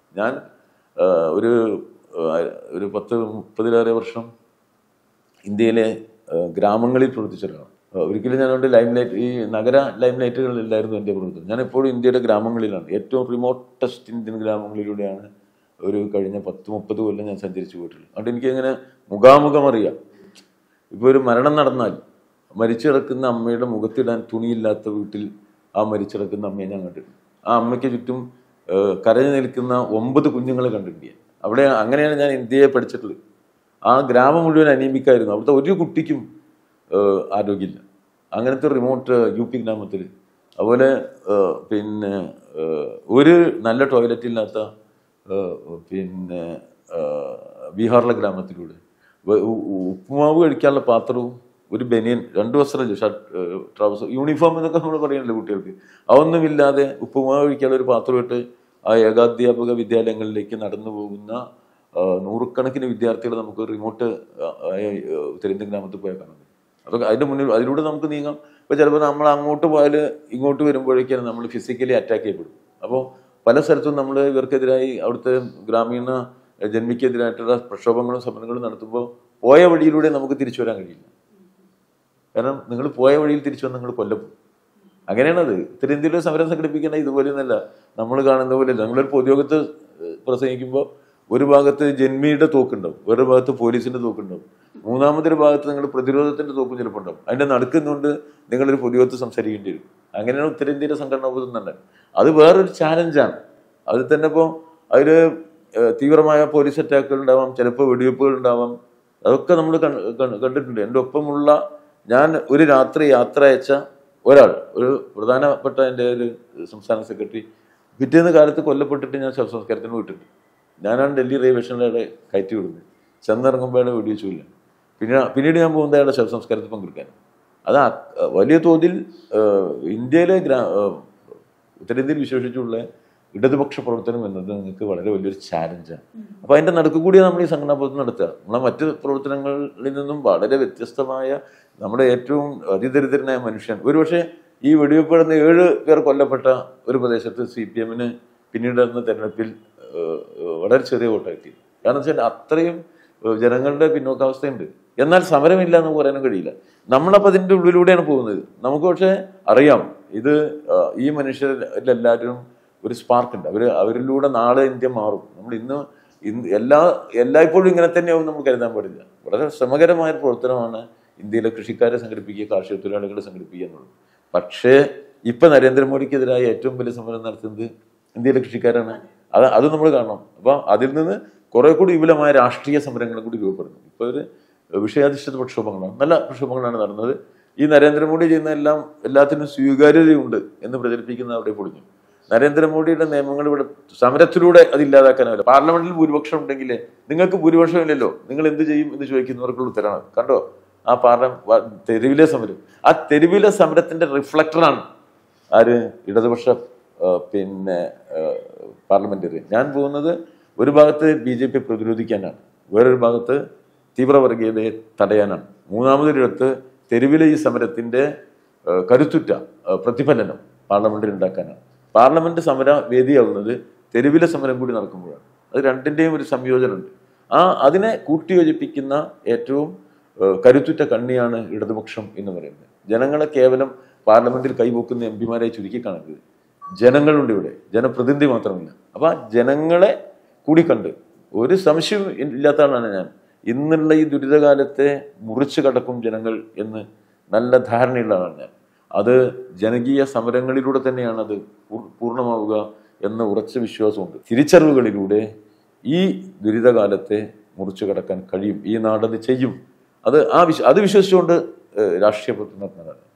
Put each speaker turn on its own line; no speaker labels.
ഞാൻ ആ, ഒരു ആ, ഒരു പത്ത് മുപ്പതിലേറെ വർഷം ഇന്ത്യയിലെ ആ, ഗ്രാമങ്ങളിൽ പ്രവർത്തിച്ച ഒരാളാണ് ആ, ഒരിക്കലും ഞാൻ എൻ്റെ ലൈം ലൈറ്റ് ഈ നഗര ലൈം ലൈറ്റുകളിലായിരുന്നു എൻ്റെ പ്രവർത്തനം ഞാൻ എപ്പോഴും ഇന്ത്യയുടെ ഗ്രാമങ്ങളിലാണ് ഏറ്റവും റിമോട്ടസ്റ്റ് ഇന്ത്യൻ ഗ്രാമങ്ങളിലൂടെയാണ് ഒരു കഴിഞ്ഞ പത്ത് മുപ്പത് കൊല്ലം ഞാൻ സഞ്ചരിച്ചു പോയിട്ടുള്ളത് അതുകൊണ്ട് എനിക്ക് ഇങ്ങനെ മുഖാമുഖം അറിയാം ഇപ്പോൾ ഒരു മരണം നടന്നാൽ മരിച്ചു കിടക്കുന്ന അമ്മയുടെ മുഖത്തിടാൻ തുണിയില്ലാത്ത വീട്ടിൽ ആ മരിച്ചു കിടക്കുന്ന അമ്മയെ ഞാൻ കണ്ടിട്ടുണ്ട് ആ അമ്മയ്ക്ക് ചുറ്റും ആ, കരഞ്ഞു നിൽക്കുന്ന ഒമ്പത് കുഞ്ഞുങ്ങളെ കണ്ടിട്ടുണ്ട് ഞാൻ. അവിടെ അങ്ങനെയാണ് ഞാൻ ഇന്ത്യയെ പഠിച്ചിട്ടുള്ളത് ആ ഗ്രാമം മുഴുവൻ അനീമിക്കായിരുന്നു അവിടുത്തെ ഒരു കുട്ടിക്കും ഏഹ്, ആരോഗ്യമില്ല അങ്ങനത്തെ റിമോട്ട് യു പി ഗ്രാമത്തിൽ അതുപോലെ ഏഹ്, പിന്നെ ഏഹ്, ഒരു നല്ല ടോയ്ലറ്റ് ഇല്ലാത്ത ഏഹ്, പിന്നെ ഏഹ്, ബീഹാറിലെ ഗ്രാമത്തിലൂടെ വ- ഉ- ഉ- ഉപ്പുമാവ് കഴിക്കാനുള്ള പാത്രവും ഒരു ബനിയൻ രണ്ട് വസ്ത്രമില്ല ഷർട്ട് ട്രൗസർ യൂണിഫോം എന്നൊക്കെ നമ്മൾ പറയണല്ലോ കുട്ടികൾക്ക് അതൊന്നുമില്ലാതെ ഉപ്പുമാവ് കഴിക്കാനുള്ള ഒരു പാത്രമായിട്ട് ആ ഏകാധ്യാപക വിദ്യാലയങ്ങളിലേക്ക് നടന്നു പോകുന്ന ആ, നൂറുകണക്കിന് വിദ്യാർത്ഥികൾ നമുക്ക് റിമോട്ട് ഉത്തരേന്ത്യൻ ഗ്രാമത്തിൽ പോയാൽ കാണാൻ പറ്റും അതൊക്കെ അതിന്റെ മുന്നിൽ അതിലൂടെ നമുക്ക് നീങ്ങാം ഇപ്പൊ ചിലപ്പോൾ നമ്മൾ അങ്ങോട്ട് പോയാൽ ഇങ്ങോട്ട് വരുമ്പോഴേക്കാണ് നമ്മൾ ഫിസിക്കലി അറ്റാക്ക് ചെയ്യപ്പെടും അപ്പോൾ പല സ്ഥലത്തും നമ്മൾ ഇവർക്കെതിരായി അവിടുത്തെ ഗ്രാമീണ ജന്മിക്കെതിരായിട്ടുള്ള പ്രക്ഷോഭങ്ങളും സമരങ്ങളും നടത്തുമ്പോൾ പോയ വഴിയിലൂടെ നമുക്ക് തിരിച്ചു വരാൻ കഴിയില്ല കാരണം നിങ്ങൾ പോയ വഴിയിൽ തിരിച്ചു വന്ന് നിങ്ങൾ കൊല്ലപ്പെടും അങ്ങനെയാണത് ഉത്തരേന്ത്യയിലെ സമരം സംഘടിപ്പിക്കുന്ന ഇതുപോലെയൊന്നല്ല നമ്മൾ കാണുന്ന പോലെയല്ല നമ്മളൊരു പൊതുയോഗത്ത് ഏഹ്, പ്രസംഗിക്കുമ്പോൾ ഒരു ഭാഗത്ത് ജന്മിയുടെ തോക്കുണ്ടാവും വേറെ ഭാഗത്ത് പോലീസിന്റെ തോക്കുണ്ടാവും മൂന്നാമതൊരു ഭാഗത്ത് നിങ്ങൾ പ്രതിരോധത്തിന്റെ തോക്കും ചിലപ്പോൾ ഉണ്ടാവും അതിന്റെ നടുക്കുന്നുകൊണ്ട് നിങ്ങളൊരു പൊതുയോഗത്ത് സംസാരിക്കേണ്ടി വരും അങ്ങനെയാണ് ഉത്തരേന്ത്യയിലെ സംഘടന പോകുന്നുണ്ട് അത് വേറൊരു ചാലഞ്ചാണ് അതിൽ തന്നെ ഇപ്പോൾ അതിൽ തീവ്രമായ പോലീസ് അറ്റാക്കുകൾ ഉണ്ടാവാം ചിലപ്പോൾ വെടിവെപ്പുകൾ ഉണ്ടാവാം അതൊക്കെ നമ്മൾ കണ്ടിട്ടുണ്ട് എൻ്റെ ഒപ്പമുള്ള ഞാൻ ഒരു രാത്രി യാത്ര അയച്ച ഒരാൾ ഒരു പ്രധാനപ്പെട്ട എൻ്റെ ഒരു സംസ്ഥാന സെക്രട്ടറി പിറ്റേന്ന് കാലത്ത് കൊല്ലപ്പെട്ടിട്ട് ഞാൻ ശവസംസ്കാരത്തിന് വിട്ടിട്ടുണ്ട് ഞാനാണ് ഡൽഹി റെയിൽവേ സ്റ്റേഷനിലെ കയറ്റി വിടുന്നത് ചെന്നിറങ്ങുമ്പോൾ അയാളെ വെടിവെച്ചില്ല പിന്നെ പിന്നീട് ഞാൻ പോകുന്നത് അയാളുടെ ശവസംസ്കാരത്തിൽ പങ്കെടുക്കാൻ അത് അ- വലിയ തോതിൽ ഏഹ്, ഇന്ത്യയിലെ ഗ്രാ ഏഹ്, ഉത്തരേന്ത്യയിൽ വിശേഷിച്ചുള്ള ഇടതുപക്ഷ പ്രവർത്തനം എന്നത് നിങ്ങൾക്ക് വളരെ വലിയൊരു ചാലഞ്ചാണ് അപ്പൊ അതിന്റെ നടുക്ക് കൂടി നമ്മൾ ഈ സംഘടനാ പ്രവർത്തനം നടത്തുക നമ്മളെ മറ്റ് പ്രവർത്തനങ്ങളിൽ നിന്നും വളരെ വ്യത്യസ്തമായ നമ്മുടെ ഏറ്റവും അതിദരിദ്രനായ മനുഷ്യൻ ഒരുപക്ഷെ ഈ വെടിവെപ്പെടുന്ന ഏഴ് പേർ കൊല്ലപ്പെട്ട ഒരു പ്രദേശത്ത് സി പി എമ്മിന് പിന്നീട് നടന്ന തെരഞ്ഞെടുപ്പിൽ ഏഹ്, ഏഹ്, വളരെ ചെറിയ വോട്ടാക്കി കാരണം വെച്ചാൽ അത്രയും ഏഹ്, ജനങ്ങളുടെ പിന്നോക്കാവസ്ഥയുണ്ട് എന്നാൽ സമരമില്ല എന്ന് പറയാനും കഴിയില്ല നമ്മളപ്പോൾ അതിൻ്റെ ഉള്ളിലൂടെയാണ് പോകുന്നത് നമുക്ക് പക്ഷേ അറിയാം ഇത് ആ, ഈ മനുഷ്യരെല്ലാവരും ഒരു സ്പാർക്ക് ഉണ്ട് അവർ അവരിലൂടെ നാളെ ഇന്ത്യ മാറും നമ്മൾ ഇന്ന് ഇന്ന് എല്ലാ എല്ലായ്പ്പോഴും ഇങ്ങനെ തന്നെയാവും നമുക്ക് കരുതാൻ പാടില്ല വളരെ ശ്രമകരമായ ഒരു പ്രവർത്തനമാണ് ഇന്ത്യയിലെ കൃഷിക്കാരെ സംഘടിപ്പിക്കുക കാർഷിക തൊഴിലാളികളെ സംഘടിപ്പിക്കുക എന്നുള്ളത് പക്ഷേ ഇപ്പൊ നരേന്ദ്രമോദിക്കെതിരായ ഏറ്റവും വലിയ സമരം നടത്തുന്നത് ഇന്ത്യയിലെ കൃഷിക്കാരാണ് അത് അത് നമ്മൾ കാണണം അപ്പൊ അതിൽ നിന്ന് കുറെ കൂടി വിപുലമായ രാഷ്ട്രീയ സമരങ്ങളും കൂടി രൂപപ്പെടുന്നു ഇപ്പൊ ഒരു വിഷയാധിഷ്ഠിത പ്രക്ഷോഭങ്ങളാണ് നല്ല പ്രക്ഷോഭങ്ങളാണ് നടന്നത് ഈ നരേന്ദ്രമോദി ചെയ്യുന്ന എല്ലാം എല്ലാത്തിനും സ്വീകാര്യതയുണ്ട് എന്ന് പ്രചരിപ്പിക്കുന്ന അവിടെ പൊളിഞ്ഞു നരേന്ദ്രമോദിയുടെ നിയമങ്ങൾ ഇവിടെ സമരത്തിലൂടെ അത് ഇല്ലാതാക്കാനാവില്ല പാർലമെന്റിൽ ഭൂരിപക്ഷം ഉണ്ടെങ്കിൽ നിങ്ങൾക്ക് ഭൂരിപക്ഷം ഇല്ലല്ലോ നിങ്ങൾ എന്ത് ചെയ്യും എന്ന് ചോദിക്കുന്നവർക്കുള്ള ഉത്തരമാണ് കണ്ടോ ആ പാർലമെന്റ് തെരുവിലെ സമരം ആ തെരുവിലെ സമരത്തിന്റെ റിഫ്ലക്ടറാണ് ആര് ഇടതുപക്ഷ ആ, പിന്നെ പാർലമെന്ററി ഞാൻ പോകുന്നത് ഒരു ഭാഗത്ത് ബി ജെ പി പ്രതിരോധിക്കാനാണ് വേറൊരു ഭാഗത്ത് തീവ്രവർഗീയതയെ തടയാനാണ് മൂന്നാമതൊരിടത്ത് തെരുവിലെ ഈ സമരത്തിന്റെ ആ, കരുത്തുറ്റ ആ, പ്രതിഫലനം പാർലമെന്റിൽ ഉണ്ടാക്കാനാണ് പാർലമെന്റ് സമര വേദിയാവുന്നത് തെരുവിലെ സമരം കൂടി നടക്കുമ്പോഴാണ് അത് രണ്ടിന്റെയും ഒരു സംയോജനമുണ്ട് ആ അതിനെ കൂട്ടിയോജിപ്പിക്കുന്ന ഏറ്റവും ഏഹ് കരുത്തുറ്റ കണ്ണിയാണ് ഇടതുപക്ഷം എന്ന് പറയുന്നത് ജനങ്ങളെ കേവലം പാർലമെന്റിൽ കൈപോക്കുന്ന എം പിമാരെ ചുരുക്കി കാണരുത് ജനങ്ങളുണ്ട് ഇവിടെ ജനപ്രതിനിധി മാത്രമില്ല അപ്പൊ ആ ജനങ്ങളെ കൂടി കണ്ട് ഒരു സംശയം ഇല്ലാത്ത ആളാണ് ഞാൻ ഇന്നുള്ള ഈ ദുരിതകാലത്തെ മുറിച്ചു കടക്കും ജനങ്ങൾ എന്ന് നല്ല ധാരണയുള്ള ആളാണ് ഞാൻ അത് ജനകീയ സമരങ്ങളിലൂടെ തന്നെയാണ് അത് പൂർ- പൂർണ്ണമാവുക എന്ന ഉറച്ച വിശ്വാസമുണ്ട് തിരിച്ചറിവുകളിലൂടെ ഈ ദുരിതകാലത്തെ മുറിച്ചു കടക്കാൻ കഴിയും ഈ നാടത് ചെയ്യും അത് ആ വിശ്വ അത് വിശ്വസിച്ചുകൊണ്ട് ഏഹ്, രാഷ്ട്രീയ പ്രവർത്തനം നടത്തുന്നതാണ്